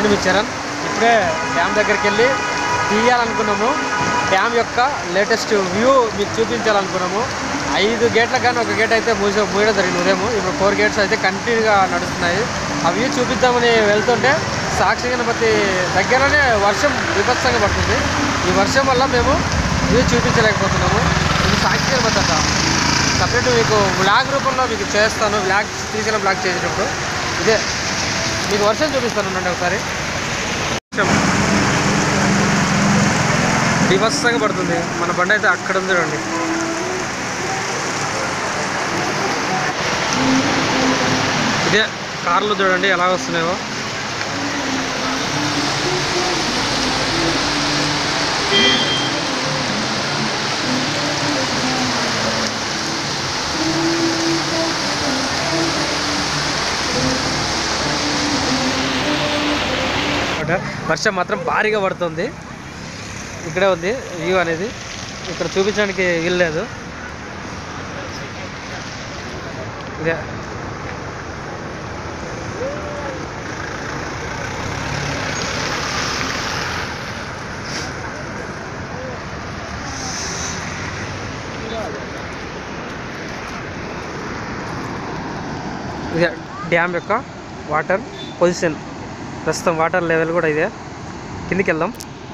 నేను మీ చరణ్ ఇప్పుడే డ్యామ్ దగ్గరికి వెళ్ళి తీయాలనుకున్నాము డ్యామ్ యొక్క లేటెస్ట్ వ్యూ మీకు చూపించాలనుకున్నాము ఐదు గేట్లకు కానీ ఒక గేట్ అయితే మూసి మూయడం జరిగింది ఉదయం ఇప్పుడు ఫోర్ గేట్స్ అయితే కంటిన్యూగా నడుస్తున్నాయి ఆ వ్యూ చూపిద్దామని వెళ్తుంటే సాక్షి గణపతి దగ్గరనే వర్షం విభత్సంగా పడుతుంది ఈ వర్షం వల్ల మేము వ్యూ చూపించలేకపోతున్నాము ఇది సాక్షి గణపతి అంట సపరేట్ మీకు బ్లాగ్ రూపంలో మీకు చేస్తాను బ్లాగ్ తీసిన బ్లాగ్ చేసేటప్పుడు ఇదే మీకు వర్షం చూపిస్తాను ఉండండి ఒకసారి వర్షం బీభత్సంగా పడుతుంది మన బండి అయితే అక్కడ ఉంది చూడండి ఇదే కార్లు చూడండి ఎలా వస్తున్నాయో అన్నమాట. వర్షం మాత్రం భారీగా పడుతుంది ఇక్కడే ఉంది వ్యూ అనేది ఇక్కడ చూపించడానికి వీల్లేదు ఇదే ఇదే డ్యామ్ యొక్క వాటర్ పొజిషన్ ప్రస్తుతం వాటర్ లెవెల్ కూడా ఇదే కిందికి వెళ్దాం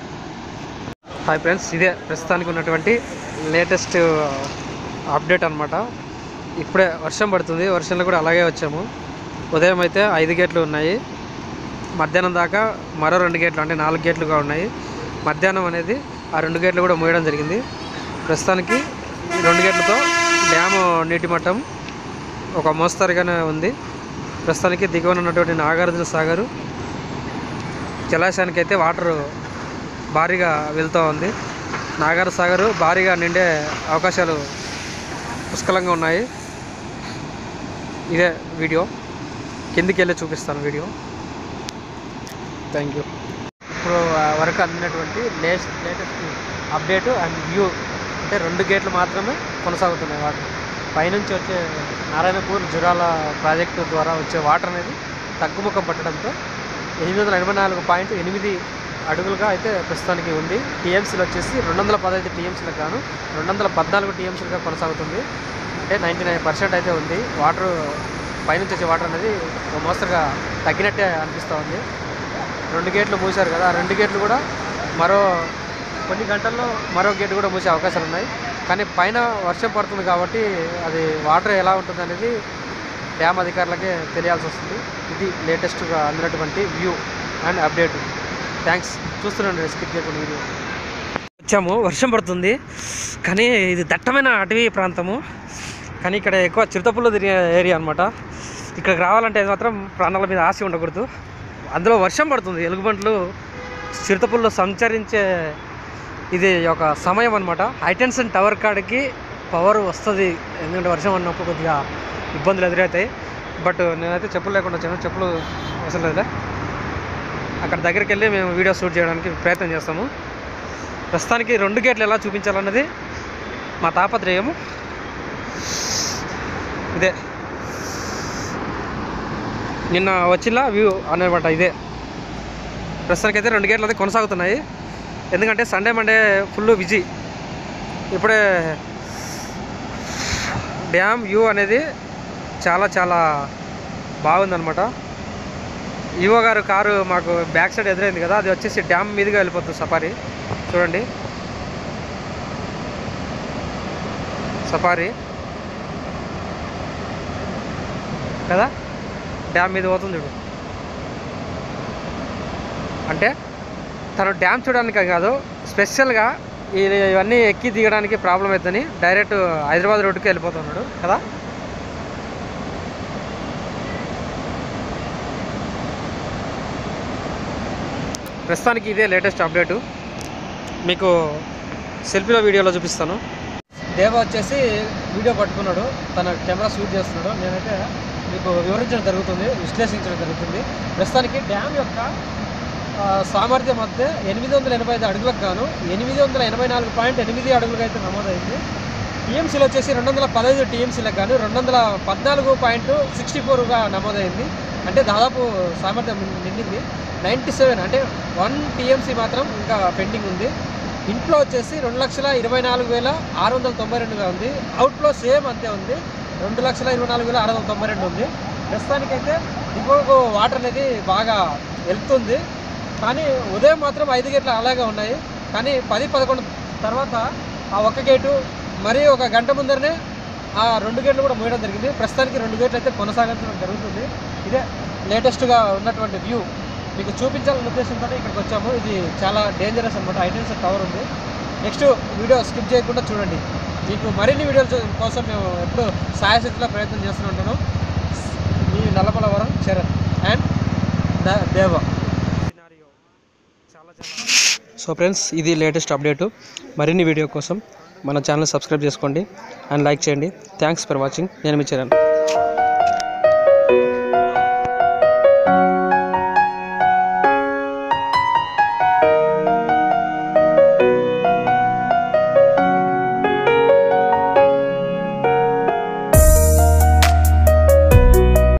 హాయ్ ఫ్రెండ్స్ ఇదే ప్రస్తుతానికి ఉన్నటువంటి లేటెస్ట్ అప్డేట్ అనమాట ఇప్పుడే వర్షం పడుతుంది వర్షంలో కూడా అలాగే వచ్చాము ఉదయం అయితే ఐదు గేట్లు ఉన్నాయి మధ్యాహ్నం దాకా మరో రెండు గేట్లు అంటే నాలుగు గేట్లుగా ఉన్నాయి మధ్యాహ్నం అనేది ఆ రెండు గేట్లు కూడా మూయడం జరిగింది ప్రస్తుతానికి ఈ రెండు గేట్లతో డ్యాము నీటి మట్టం ఒక మోస్తరుగానే ఉంది ప్రస్తుతానికి దిగువన ఉన్నటువంటి నాగార్జున సాగరు జలాశయానికి అయితే వాటర్ భారీగా వెళ్తూ ఉంది నాగార్ సాగరు భారీగా నిండే అవకాశాలు పుష్కలంగా ఉన్నాయి ఇదే వీడియో కిందికి వెళ్ళి చూపిస్తాను వీడియో థ్యాంక్ యూ ఇప్పుడు ఆ వరకు అందినటువంటి latest latest update and view అంటే రెండు గేట్లు మాత్రమే కొనసాగుతున్నాయి వాటర్ పైనుంచి వచ్చే నారాయణపూర్ జురాల ప్రాజెక్టు ద్వారా వచ్చే వాటర్ అనేది తగ్గుముఖం పట్టడంతో ఎనిమిది వందల ఎనభై నాలుగు పాయింట్ ఎనిమిది అడుగులుగా అయితే ప్రస్తుతానికి ఉంది టీఎంసీలు వచ్చేసి రెండు వందల పదహైదు టీఎంసీలకు గాను రెండు వందల పద్నాలుగు టీఎంసీలుగా కొనసాగుతుంది అంటే నైంటీ నైన్ పర్సెంట్ అయితే ఉంది వాటర్ పైనుంచి వచ్చే వాటర్ అనేది ఓ మోస్తరుగా తగ్గినట్టే అనిపిస్తూ ఉంది రెండు గేట్లు మూసారు కదా ఆ రెండు గేట్లు కూడా మరో కొన్ని గంటల్లో మరో గేట్ కూడా మూసే అవకాశాలు ఉన్నాయి కానీ పైన వర్షం పడుతుంది కాబట్టి అది వాటర్ ఎలా ఉంటుంది అనేది డ్యామ్ అధికారులకే తెలియాల్సి వస్తుంది ఇది లేటెస్ట్గా అందినటువంటి వ్యూ అండ్ అప్డేట్ థ్యాంక్స్ చూస్తున్నాను స్కిప్ చేయకుండా వీడియో వచ్చాము వర్షం పడుతుంది కానీ ఇది దట్టమైన అటవీ ప్రాంతము కానీ ఇక్కడ ఎక్కువ చిరుతపుల్లో తిరిగే ఏరియా అనమాట ఇక్కడికి రావాలంటే మాత్రం ప్రాణాల మీద ఆశ ఉండకూడదు అందులో వర్షం పడుతుంది ఎలుగుబంట్లు చిరుతపుల్లో సంచరించే ఇది ఒక సమయం అనమాట హైటెన్షన్ టవర్ కాడికి పవర్ వస్తుంది ఎందుకంటే వర్షం అన్నప్పుడు కొద్దిగా ఇబ్బందులు ఎదురవుతాయి బట్ నేనైతే చెప్పులు లేకుండా వచ్చాను చెప్పులు అవసరం లేదా అక్కడ దగ్గరికి వెళ్ళి మేము వీడియో షూట్ చేయడానికి ప్రయత్నం చేస్తాము ప్రస్తుతానికి రెండు గేట్లు ఎలా చూపించాలన్నది మా తాపత్రయము ఇదే నిన్న వచ్చిన వ్యూ అనమాట ఇదే ప్రస్తుతానికి అయితే రెండు గేట్లు అయితే కొనసాగుతున్నాయి ఎందుకంటే సండే మండే ఫుల్ బిజీ ఇప్పుడే డ్యామ్ వ్యూ అనేది చాలా చాలా బాగుందన్నమాట ఈవో గారు కారు మాకు బ్యాక్ సైడ్ ఎదురైంది కదా అది వచ్చేసి డ్యామ్ మీదుగా వెళ్ళిపోతుంది సఫారీ చూడండి సఫారీ కదా డ్యామ్ మీద పోతుంది చూడు అంటే తను డ్యామ్ చూడడానికి కాదు స్పెషల్గా ఈ ఇవన్నీ ఎక్కి దిగడానికి ప్రాబ్లం అవుతుందని డైరెక్ట్ హైదరాబాద్ రోడ్డుకి వెళ్ళిపోతున్నాడు కదా ప్రస్తుతానికి ఇదే లేటెస్ట్ అప్డేటు మీకు సెల్ఫీలో వీడియోలో చూపిస్తాను దేవ వచ్చేసి వీడియో పట్టుకున్నాడు తన కెమెరా షూట్ చేస్తున్నాడు నేనైతే మీకు వివరించడం జరుగుతుంది విశ్లేషించడం జరుగుతుంది ప్రస్తుతానికి డ్యామ్ యొక్క ఆ, సామర్థ్యం మధ్య ఎనిమిది వందల ఎనభై ఐదు అడుగులకు గాను ఎనిమిది వందల ఎనభై నాలుగు పాయింట్ ఎనిమిది అడుగులకు అయితే నమోదైంది టీఎంసీలో వచ్చేసి రెండు వందల పదహైదు టీఎంసీలకు గాను రెండు వందల పద్నాలుగు పాయింట్ సిక్స్టీ ఫోర్గా నమోదైంది అంటే దాదాపు సామర్థ్యం నిండింది నైంటీ సెవెన్ అంటే వన్ టీఎంసీ మాత్రం ఇంకా పెండింగ్ ఉంది ఇంట్లో వచ్చేసి రెండు లక్షల ఇరవై నాలుగు వేల ఆరు వందల తొంభై రెండుగా ఉంది అవుట్లో సేమ్ అంతే ఉంది రెండు లక్షల ఇరవై నాలుగు వేల ఆరు వందల తొంభై రెండు ఉంది ప్రస్తుతానికైతే దిగువకు వాటర్ అనేది బాగా వెళ్తుంది కానీ ఉదయం మాత్రం ఐదు గేట్లు అలాగే ఉన్నాయి కానీ పది పదకొండు తర్వాత ఆ ఒక్క గేటు మరీ ఒక గంట ముందరనే ఆ రెండు గేట్లు కూడా మూయడం జరిగింది ప్రస్తుతానికి రెండు గేట్లు అయితే కొనసాగించడం జరుగుతుంది ఇదే లేటెస్ట్గా ఉన్నటువంటి వ్యూ మీకు చూపించాలన్న ఉద్దేశంతో ఇక్కడికి వచ్చాము ఇది చాలా డేంజరస్ అనమాట ఐటెన్స్ టవర్ ఉంది నెక్స్ట్ వీడియో స్కిప్ చేయకుండా చూడండి మీకు మరిన్ని వీడియోల చూ- కోసం మేము ఎప్పుడు సాయశక్తిలో ప్రయత్నం చేస్తూనే ఉంటాను మీ నల్లమల వరం Charan and the Deva so friends ఇది లేటెస్ట్ అప్డేటు మరిన్ని వీడియో కోసం మన ఛానల్ సబ్స్క్రైబ్ చేసుకోండి అండ్ లైక్ చేయండి థ్యాంక్స్ ఫర్ వాచింగ్ నేను మీ చరణ్